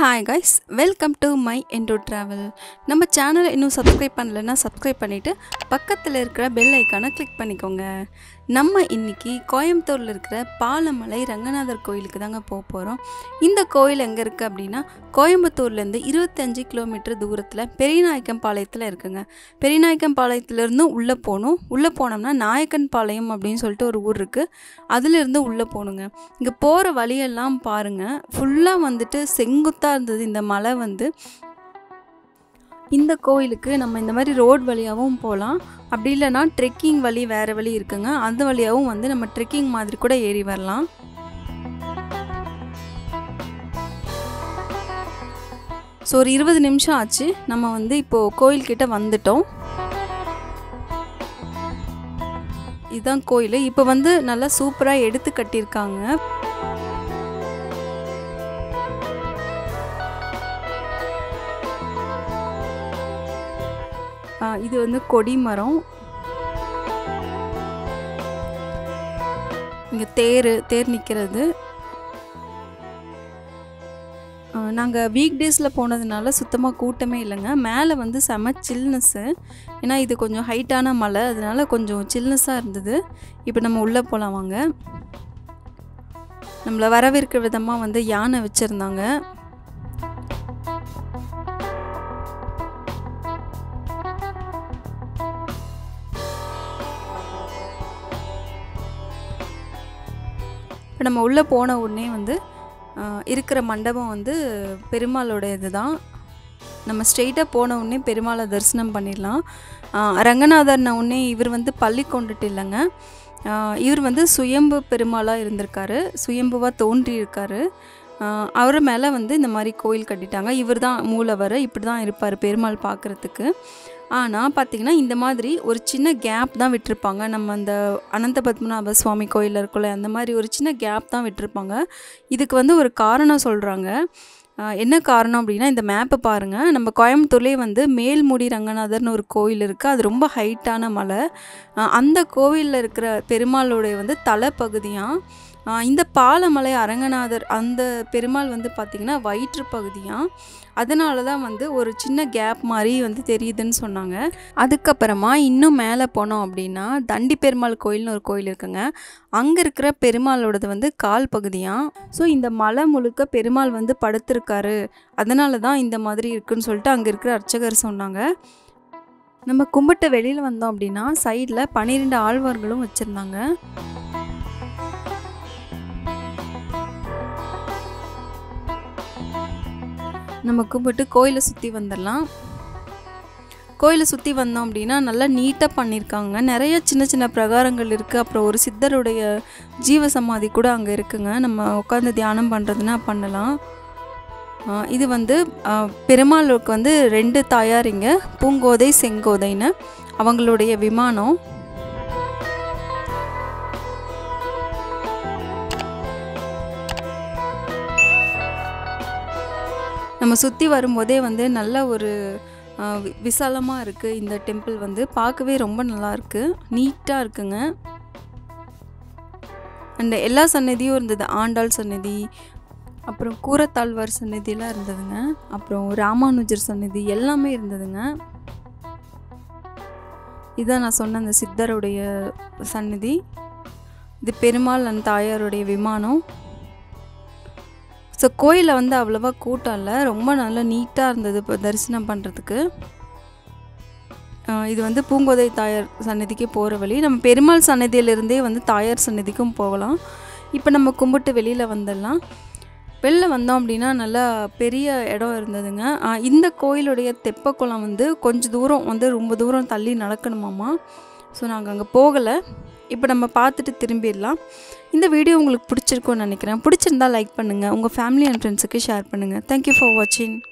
hi guys welcome to my என்டோ travel நம்ம சேனலை இன்னும் சப்ஸ்கிரைப் பண்ணலைன்னா சப்ஸ்கிரைப் பண்ணிவிட்டு பக்கத்தில் இருக்கிற பெல் ஐக்கானை கிளிக் பண்ணிக்கோங்க நம்ம இன்னைக்கு கோயம்புத்தூரில் இருக்கிற பாலமலை ரங்கநாதர் கோயிலுக்கு தாங்க போக போகிறோம் இந்த கோயில் எங்கே இருக்குது அப்படின்னா கோயம்புத்தூர்லேருந்து இருபத்தஞ்சு கிலோமீட்டர் தூரத்தில் பெரியநாயக்கம் பாளையத்தில் இருக்குங்க பெரியநாயக்கம் பாளையத்துலேருந்து உள்ளே போகணும் உள்ளே போனோம்னா நாயக்கன் பாளையம் அப்படின்னு சொல்லிட்டு ஒரு ஊர் இருக்குது அதுலேருந்து உள்ளே போகணுங்க இங்கே போகிற வழியெல்லாம் பாருங்கள் ஃபுல்லாக வந்துட்டு செங்குத்தாக இருந்தது இந்த மலை வந்து இந்த கோயிலுக்கு நம்ம இந்த மாதிரி ரோட் வழியாகவும் போகலாம் அப்படி இல்லைன்னா ட்ரெக்கிங் வழி வேறு வழி இருக்குங்க அந்த வழியாகவும் வந்து நம்ம ட்ரெக்கிங் மாதிரி கூட ஏறி வரலாம் ஸோ ஒரு இருபது நிமிஷம் ஆச்சு நம்ம வந்து இப்போது கோயில்கிட்ட வந்துட்டோம் இதுதான் கோயில் இப்போ வந்து நல்லா சூப்பராக எடுத்து கட்டியிருக்காங்க ஆ, இது வந்து கொடி மரம் இங்கே தேர் தேர் நிற்கிறது நாங்கள் வீக் டேஸில் போனதுனால சுத்தமாக கூட்டமே இல்லைங்க மேலே வந்து செம சில்னஸ்ஸு ஏன்னா இது கொஞ்சம் ஹைட்டான மலை அதனால கொஞ்சம் சில்னஸாக இருந்தது இப்போ நம்ம உள்ளே போகலாம் வாங்க நம்மளை வரவேற்கிற விதமாக வந்து யானை வச்சுருந்தாங்க இப்போ நம்ம உள்ளே போன உடனே வந்து ஆ, இருக்கிற மண்டபம் வந்து பெருமாளோட இதுதான் நம்ம ஸ்ட்ரெயிட்டாக போன உடனே பெருமாளை தரிசனம் பண்ணிடலாம் ஆ, ரங்கநாதர்ன உடனே இவர் வந்து பள்ளி கொண்டுட்டு இல்லைங்க ஆ, இவர் வந்து சுயம்பு பெருமாளாக இருந்திருக்காரு சுயம்புவாக தோன்றியிருக்காரு ஆ, அவர் மேலே வந்து இந்த மாதிரி கோயில் கட்டிட்டாங்க இவர் தான் மூலவர் இப்படி தான் இருப்பார் பெருமாள் பார்க்குறதுக்கு ஆனால் பார்த்தீங்கன்னா இந்த மாதிரி ஒரு சின்ன கேப் தான் விட்டிருப்பாங்க நம்ம அந்த அனந்த பத்மநாப சுவாமி கோயிலில் இருக்குல்ல அந்த மாதிரி ஒரு சின்ன கேப் தான் விட்டிருப்பாங்க இதுக்கு வந்து ஒரு காரணம் சொல்கிறாங்க என்ன காரணம் அப்படின்னா இந்த மேப்பை பாருங்கள் நம்ம கோயம்புத்தூர்லேயே வந்து மேல்முடி ரங்கநாதர்னு ஒரு கோயில் இருக்குது அது ரொம்ப ஹைட்டான மலை ஆஹ் அந்த கோவிலில் இருக்கிற பெருமாளுடைய வந்து தலைப்பகுதியாக இந்த பாலமலை அரங்கநாதர் அந்த பெருமாள் வந்து பார்த்திங்கன்னா வயிற்று பகுதியாக அதனால தான் வந்து ஒரு சின்ன கேப் மாதிரி வந்து தெரியுதுன்னு சொன்னாங்க அதுக்கப்புறமா இன்னும் மேலே போனோம் அப்படின்னா தண்டி பெருமாள் கோயில்னு ஒரு கோயில் இருக்குங்க அங்கே இருக்கிற பெருமாளோடது வந்து கால் பகுதியாக ஸோ இந்த மலை முழுக்க பெருமாள் வந்து படுத்திருக்காரு அதனால தான் இந்த மாதிரி இருக்குன்னு சொல்லிட்டு அங்கே இருக்கிற அர்ச்சகர் சொன்னாங்க நம்ம கும்பிட்டு வெளியில் வந்தோம் அப்படின்னா சைடில் பன்னிரெண்டு ஆழ்வார்களும் வச்சுருந்தாங்க நம்ம கும்பிட்டு கோயிலை சுற்றி வந்துடலாம் கோயிலை சுற்றி வந்தோம் அப்படின்னா நல்லா நீட்டாக பண்ணியிருக்காங்க நிறைய சின்ன சின்ன பிரகாரங்கள் இருக்குது அப்புறம் ஒரு சித்தருடைய ஜீவ சமாதி கூட அங்கே இருக்குங்க நம்ம உட்காந்து தியானம் பண்ணுறதுனா பண்ணலாம் ஆ, இது வந்து ஆ, பெருமாளுக்கு வந்து ரெண்டு தாயாரிங்க பூங்கோதை செங்கோதைன்னு அவங்களுடைய விமானம் நம்ம சுற்றி வரும்போதே வந்து நல்ல ஒரு விசாலமாக இருக்குது இந்த டெம்பிள் வந்து பார்க்கவே ரொம்ப நல்லா இருக்கு நீட்டாக இருக்குங்க அண்ட் எல்லா சன்னதியும் இருந்தது ஆண்டாள் சன்னதி அப்புறம் கூரத்தாழ்வார் சன்னதியெல்லாம் இருந்ததுங்க அப்புறம் ராமானுஜர் சன்னதி எல்லாமே இருந்ததுங்க இதான் நான் சொன்ன அந்த சித்தருடைய சன்னதி இது பெருமாள் அண்ட் தாயாருடைய விமானம் ஸோ கோயிலில் வந்து அவ்வளோவா கூட்டம் இல்லை ரொம்ப நல்லா நீட்டாக இருந்தது இப்போ தரிசனம் பண்ணுறதுக்கு இது வந்து பூங்கோதை தாயார் சன்னதிக்கு போகிற வழி நம்ம பெருமாள் சன்னதியிலிருந்தே வந்து தாயார் சன்னதிக்கும் போகலாம் இப்போ நம்ம கும்பிட்டு வெளியில் வந்துடலாம் வெளில வந்தோம் அப்படின்னா நல்லா பெரிய இடம் இருந்ததுங்க ஆ, இந்த கோயிலுடைய தெப்பக்குளம் வந்து கொஞ்சம் தூரம் வந்து ரொம்ப தூரம் தள்ளி நடக்கணுமாமா ஸோ நாங்கள் அங்கே போகலை இப்போ நம்ம பார்த்துட்டு திரும்பிடலாம் இந்த வீடியோ உங்களுக்கு பிடிச்சிருக்கும்னு நினைக்கிறேன் பிடிச்சிருந்தா லைக் பண்ணுங்கள் உங்கள் ஃபேமிலி அண்ட் ஃப்ரெண்ட்ஸுக்கு ஷேர் பண்ணுங்கள் தேங்க்யூ ஃபார் வாட்சிங்